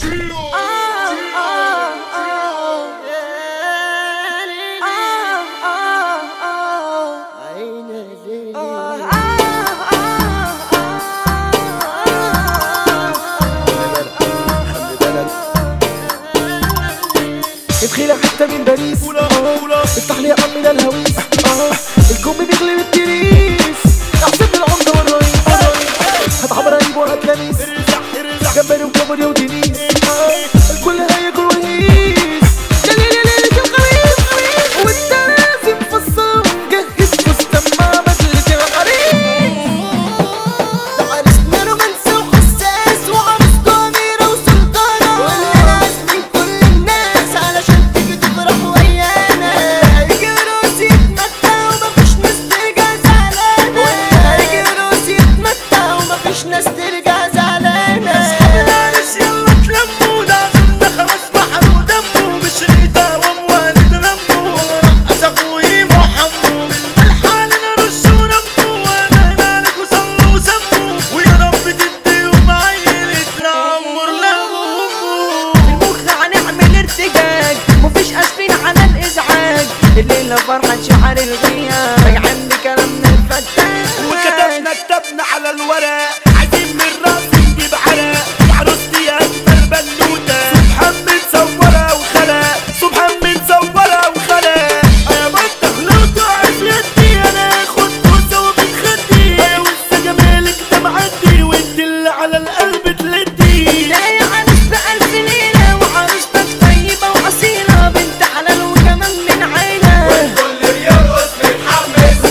ادخلي حتة من باريس افتح لي عم من الهويس اه الكم بيغلب التنيس احسن من العمدة والرئيس هات عمرانيب وهات لميس جمبري وكبري ودينيس آه، الكل هياكل وهيس جليل ليلة الخميس وانت لازم في الصوم جهز فستان مع بدلة العريس ده عرسنا رومانسي وحساس وعروسته أميرة وسلطانة واللي عازمين كل الناس علشان تيجي تفرح ويانا هيجي روسي يتمتع ومفيش ناس ترجع زعلانة هيجي روسي يتمتع ومفيش ناس ترجع زعلانة أصحاب العرس يلا تلموا ده عشان خلاص محروق دمه مش ريتا وموالد رمه رقص أخوي محمد الحال نرش ونمه وانا مالك وصلوا وسموا ويا رب تديهم عينة العمر لأمه المخ هنعمل ارتجاج مفيش اسفين على الازعاج الليله فرحه شعر الغياب راجعين بكلامنا الفتاح وكتبنا كتبنا على الورق عايزين من راس نجيب عرق وعروستي اكبر بنوته سبحان من صورها وخلق سبحان من صورها وخلق يا بطل لو ضاعت يدي انا اخد بوسه ومن خدي يا وسه جمالك ده معدي وانت اللي على القلب تلدي لا يا عروس بألف ليلة وعروستك طيبة وأصيلة بنت حلال وكمان من عيلة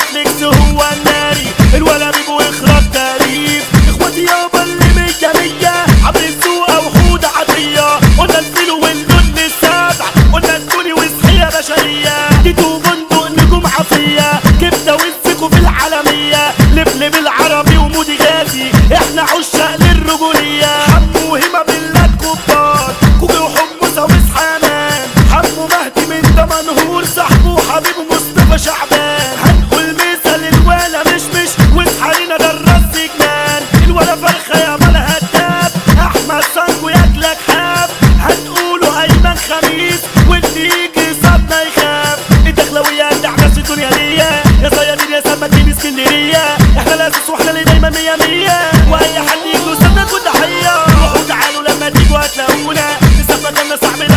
نتفليكس هو الناري الولا بيبو اخراج تاريخ اخواتي يابا اللي مية مية عبر السوق وحود عادية قلنا الفيل واللون السبع قلنا التوني وصحية بشرية تيتو بندق نجوم عافية كبدة وسكوا في العالمية لبلب العربي ومودي غازي احنا عشاق للرجولية حمو وهمة بالله كبار كوكي وحمص واسحامان حمو مهدي من دمنهور صاحبه وحبيبه مصطفى شعبان هنقول مثل الولا مش مش واسحارينا ده الراس جنان الولا فرخة يا مال هداب احمد صنجو ياكلك حاب هتقولوا ايمن خميس واللي يجي صدنا يخاف الدخلوية دعبس الدنيا ليا يا صيادين يا سمكين اسكندرية احنا الاساس واحنا اللي دايما مية مية واي حد يجي وسابنا كل ضحية روحوا تعالوا لما تيجوا هتلاقونا نسبة لنا صاحبنا